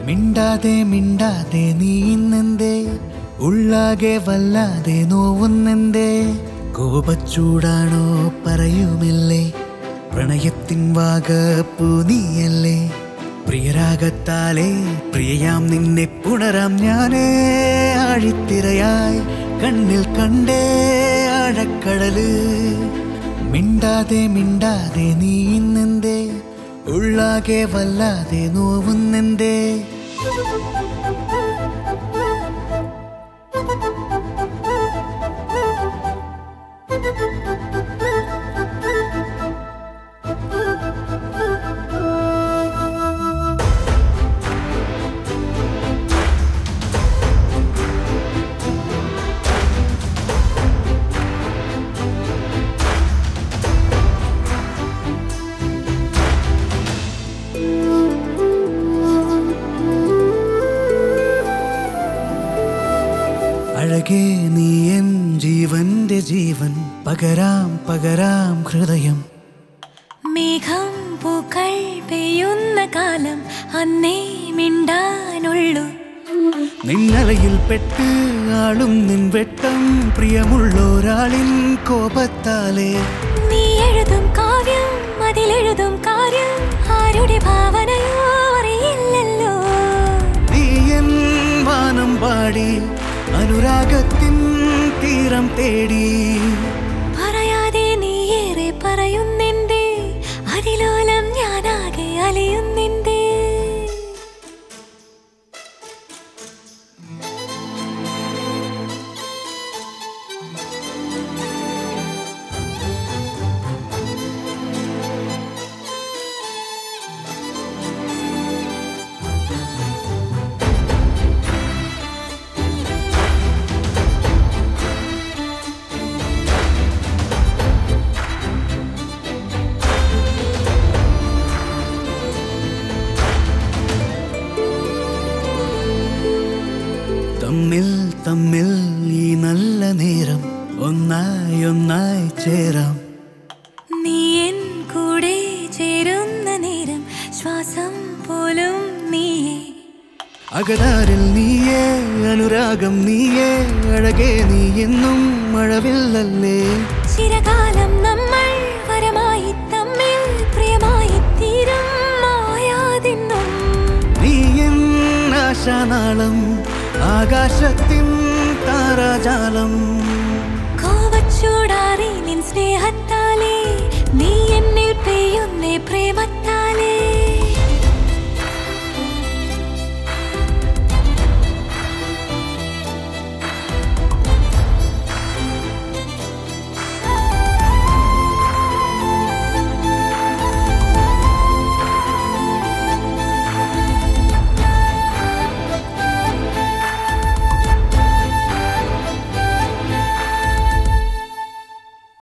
മിണ്ടാതെ മിണ്ടാതെ നീ ഇന്നെന്തേ ഉള്ളാകെ വല്ലാതെ നോവുന്നെന്തേ കോപച്ചൂടാണോ പറയുമില്ലേ പ്രണയത്തിൻ വാകപ്പൂ നീയല്ലേ പ്രിയരാഗത്താലേ പ്രിയയാം നിന്നെ പുണരാം ഞാനേ ആഴിത്തിരയായി കണ്ണിൽ കണ്ടേ ആഴക്കടല് മിണ്ടാതെ മിണ്ടാതെ നീ ഇന്നെന്തേ ഉള്ളാകെ വല്ലാതെ നോവുന്നെന്തേ അഴകേ നീ എൻ ജീവന്റെ ജീവൻ പകരാം പകരാം ഹൃദയം മേഘം പൂക്കൾ പെയ്യുന്ന കാലം അന്നേ മിണ്ടാനുള്ളൂ നിന്നലയിൽ പെട്ട് ആളും നിൻ വെട്ടം പ്രിയമുള്ളൊരാളിൻ കോപത്താലേ നീ എഴുതും കാവ്യം അതിലെഴുതും കാര്യം ആരുടെ ഭാവനയോ അറിയില്ലല്ലോ നീ എൻ വാനം പാടി അനുരാഗത്തിൻ തീരം തേടി പറയാതെ നീ ഏറെ പറയുന്നെന്തേ അതിലോലം ഞാനാകെ അലയുന്നെന്തേ തമ്മിൽ തമ്മിൽ ഈ നല്ല നേരം ഒന്നായി ഒന്നായി ചേരാം നീ എൻ കൂടെ ചേരുന്ന നേരം ശ്വാസം പോലും നീയേ അകതാരിൽ നീയേ അനുരാഗം നീയേ അഴകേ നീ എന്നും മഴവില്ലല്ലേ ചിരകാലം നമ്മൾ വരമായി തമ്മിൽ പ്രിയമായി തീരും മായാതിന്നും നീ എൻ ആശാനാളം ആകാശത്തിൻ താരാജാലം